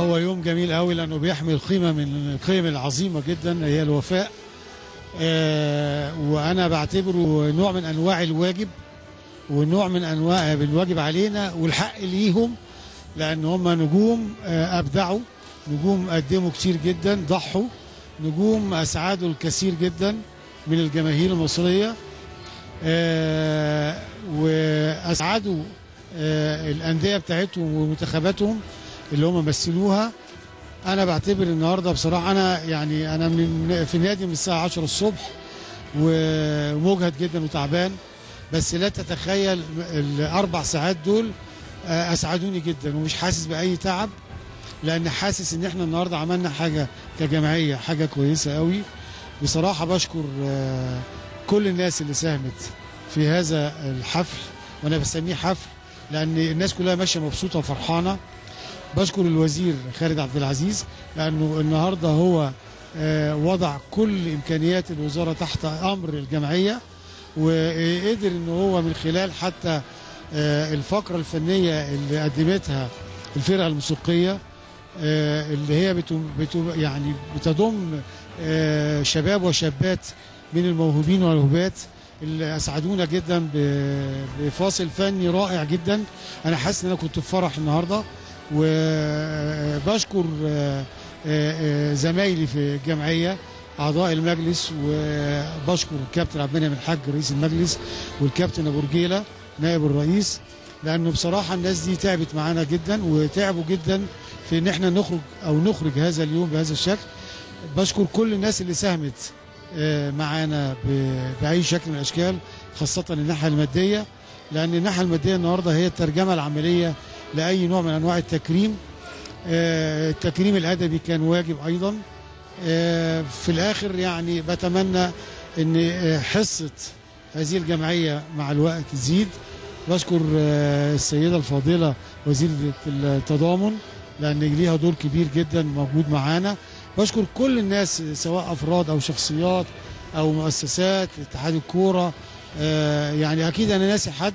هو يوم جميل قوي لانه بيحمل قيمه من القيم العظيمه جدا هي الوفاء آه، وانا بعتبره نوع من انواع الواجب ونوع من انواع الواجب علينا والحق ليهم لان هم نجوم آه، ابدعوا نجوم قدموا كتير جدا ضحوا نجوم اسعدوا الكثير جدا من الجماهير المصريه آه، واسعدوا آه، الانديه بتاعتهم ومنتخباتهم اللي هم مثلوها انا بعتبر النهارده بصراحه انا يعني انا من في النادي من الساعه 10 الصبح ومجهد جدا وتعبان بس لا تتخيل الاربع ساعات دول آه، اسعدوني جدا ومش حاسس باي تعب لان حاسس ان احنا النهارده عملنا حاجه كجمعيه حاجه كويسه قوي بصراحه بشكر آه، كل الناس اللي ساهمت في هذا الحفل وانا بسميه حفل لان الناس كلها ماشيه مبسوطه وفرحانه بشكر الوزير خالد عبد العزيز لانه النهارده هو آه، وضع كل امكانيات الوزاره تحت امر الجمعيه وقدر ان هو من خلال حتى آه، الفقره الفنيه اللي قدمتها الفرقه الموسيقيه آه، اللي هي بتم بتم يعني بتضم آه، شباب وشابات من الموهوبين والموهوبات اللي اسعدونا جدا ب- بفاصل فني رائع جدا انا حاسس ان انا كنت في فرح النهارده وبشكر آه، آه، آه، زمايلي في الجمعيه اعضاء المجلس وبشكر الكابتن عبد المنعم الحاج رئيس المجلس والكابتن ابو رجيله نائب الرئيس لانه بصراحه الناس دي تعبت معانا جدا وتعبوا جدا في ان احنا نخرج او نخرج هذا اليوم بهذا الشكل بشكر كل الناس اللي ساهمت آه، معانا ب- باي شكل من الاشكال خاصه الناحيه الماديه لان الناحيه الماديه النهارده هي الترجمه العمليه لاي نوع من انواع التكريم آه، التكريم الادبي كان واجب ايضا آه، في الاخر يعني بتمنى ان آه، حصه هذه الجمعيه مع الوقت تزيد بشكر آه، السيده الفاضله وزيره التضامن لان ليها دور كبير جدا موجود معانا بشكر كل الناس سواء افراد او شخصيات او مؤسسات اتحاد الكوره آه، يعني اكيد انا ناسي حد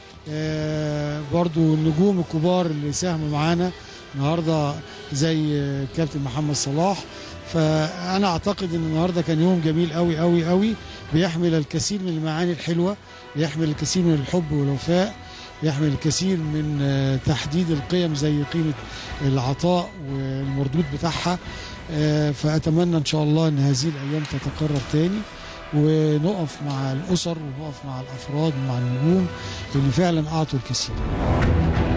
آه، برضو النجوم الكبار اللي ساهموا معانا النهارده زي آه، كابتن محمد صلاح فانا اعتقد ان النهارده كان يوم جميل قوي قوي قوي بيحمل الكثير من المعاني الحلوه بيحمل الكثير من الحب والوفاء يحمل الكثير من آه، تحديد القيم زي قيمه العطاء والمردود بتاعها آه، فاتمنى ان شاء الله ان هذه الايام تتكرر تاني ونقف مع الاسر ونقف مع الافراد ومع النجوم اللي فعلا اعطوا الكثير